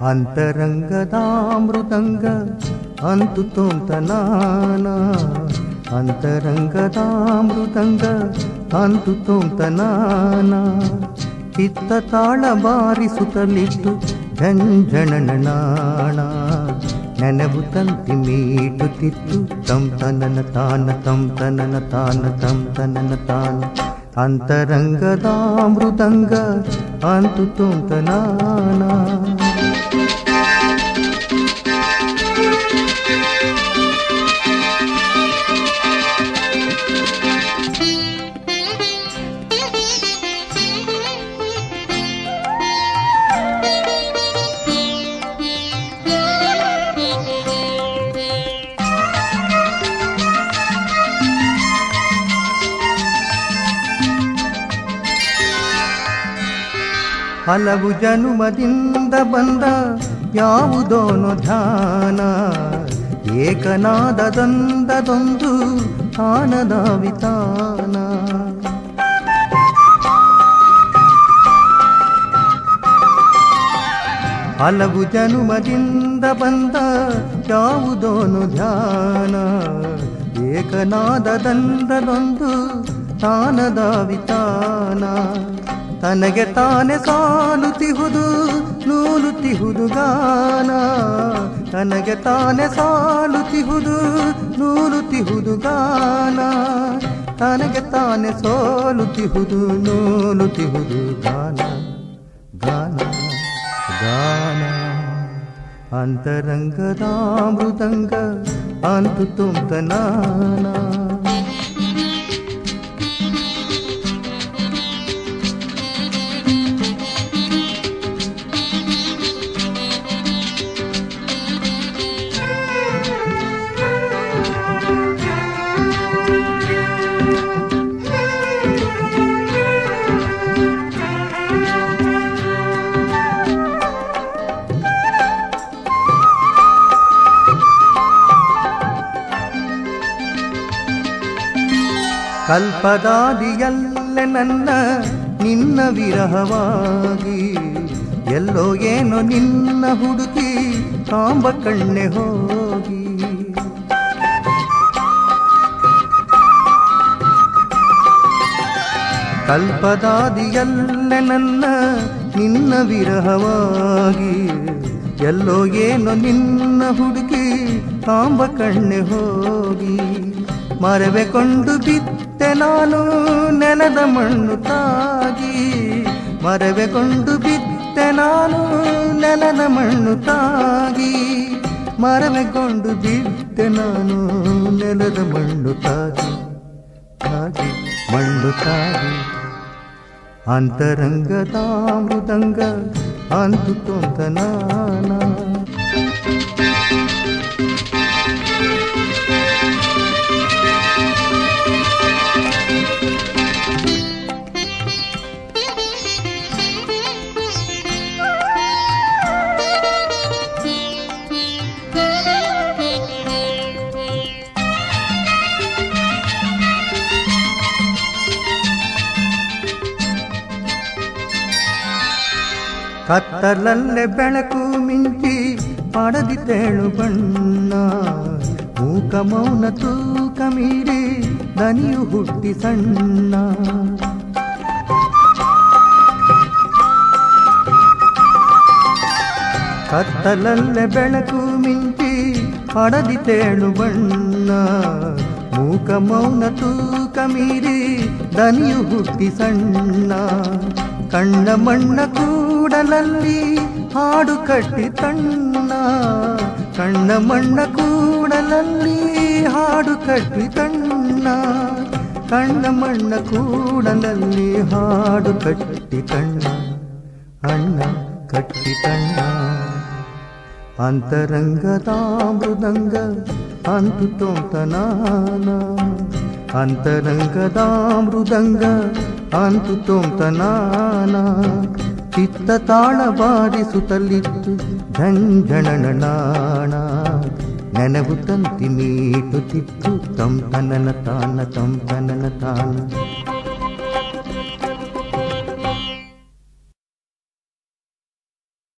ಅಂತರಂಗದಾಮೃದಂಗ ಅಂತು ತೋಂತನಾನ ಅಂತರಂಗದಾಮೃದಂಗ ಅಂತು ತೋಂತನಾನ ಚಿತ್ತ ತಾಳ ಬಾರಿಸುತ್ತಲಿತ್ತು ಝಂಝಣನಾಣ ನೆನವು ತಂತಿ ಮೀಟುತ್ತಿತ್ತು ತಂ ತನನ ತಾನ ತಂ ತನನ ತಾನ ತಂ ತನನ ತಾನ ಅಂತರಂಗದ ಮೃದಂಗ ಅಂತು ತೋಂತನಾನ ಹಲವು ಜನುಮದಿಂದ ಬಂದ ಯಾವುದೋನು ಧ್ಯಾನ ಏಕನಾದದಂದದೊಂದು ಆನದ ವಿತಾನ ಹಲವು ಜನುಮದಿಂದ ಬಂದ ಯಾವುದೋನು ಧ್ಯಾನ ಏಕನಾದದಂದದೊಂದು ತಾನದ ವಿತಾನ ತನಗೆ ತಾನೆ ಸಾಲುತಿಹುದು ನೂಲುತಿಹುದು ಗಾನ ತನಗೆ ತಾನೆ ಸಾಲುತಿಹುದು ನೂಲುತಿಹುದು ಗಾನ ತನಗೆ ತಾನೆ ಸೋಲುತಿಹುದು ನೂಲುತಿಹುದು ಗಾನ ಗಾನ ಗಾನ ಅಂತರಂಗದ ಮೃದಂಗ ಅಂತು ತುಂಬ್ತನಾನ ಕಲ್ಪದಾದಿಯಲ್ಲ ನನ್ನ ನಿನ್ನ ವಿರಹವಾಗಿ ಎಲ್ಲೋ ಏನೋ ನಿನ್ನ ಹುಡುಕಿ ಕಾಂಬ ಕಣ್ಣೆ ಹೋಗಿ ಕಲ್ಪದಾದಿಯಲ್ಲ ನನ್ನ ನಿನ್ನ ವಿರಹವಾಗಿ ಎಲ್ಲೋ ಏನೋ ನಿನ್ನ ಹುಡುಕಿ ಕಾಂಬ ಕಣ್ಣೆ ಹೋಗಿ ಮರವೆ ಕೊಂಡು ಬಿತ್ತೆ ನಾನು ನೆಲದ ಮಣ್ಣು ತಾಗಿ ಮರವೆ ಕೊಂಡು ಬಿತ್ತೆ ನಾನು ನೆಲದ ಮಣ್ಣು ತಾಗಿ ಮರವೆಗೊಂಡು ಬಿಟ್ಟೆ ನಾನು ನೆಲದ ಮಣ್ಣು ತಾಗಿ ತಾಗಿ ಮಣ್ಣು ತಾಗಿ ಅಂತರಂಗದ ಮೃದಂಗ ಅಂತು ತೊಂತನಾನ ಕತ್ತಲಲ್ಲೇ ಬೆಳಕು ಮಿಂಚಿ ಪಡೆದಿದ್ದೇಳು ಬಣ್ಣ ಮೂಕ ಮೌನ ತೂಕ ಮೀರಿ ದನಿಯು ಹುಟ್ಟಿ ಸಣ್ಣ ಕತ್ತಲಲ್ಲೇ ಬೆಳಕು ಮಿಂಚಿ ಪಡೆದಿದ್ದೇಳು ಬಣ್ಣ ಮೂಕ ಮೌನ ತೂಕ ಮೀರಿ ದನಿಯು ಹುಟ್ಟಿ ಸಣ್ಣ ಕಣ್ಣ ಮಣ್ಣ ಕೂಡಲಲ್ಲಿ ಹಾಡು ಕಟ್ಟಿ ತಣ್ಣ ಕಣ್ಣ ಮಣ್ಣ ಕೂಡಲಲ್ಲಿ ಹಾಡು ಕಟ್ಟಿ ತಣ್ಣ ಕಣ್ಣ ಮಣ್ಣ ಕೂಡಲಲ್ಲಿ ಹಾಡು ಕಟ್ಟಿ ತಣ್ಣ ಅಣ್ಣ ಕಟ್ಟಿ ತಣ್ಣ ಅಂತರಂಗದ ಮೃದಂಗ ಅಂತು ತೋಂತನಾನ ಅಂತರಂಗದ ಮೃದಂಗ ಅಂತು ತೋಂತನಾನ ಚಿತ್ತ ತಾಳ ಬಾರಿಸುತ್ತಲಿತ್ತು ಝಂಝಣನಾಣ ನೆನವು ತಂತಿ ಮೀಟುತ್ತಿತ್ತು ತಂ ತನನ ತಾನ ತಂ ತನನ ತಾನ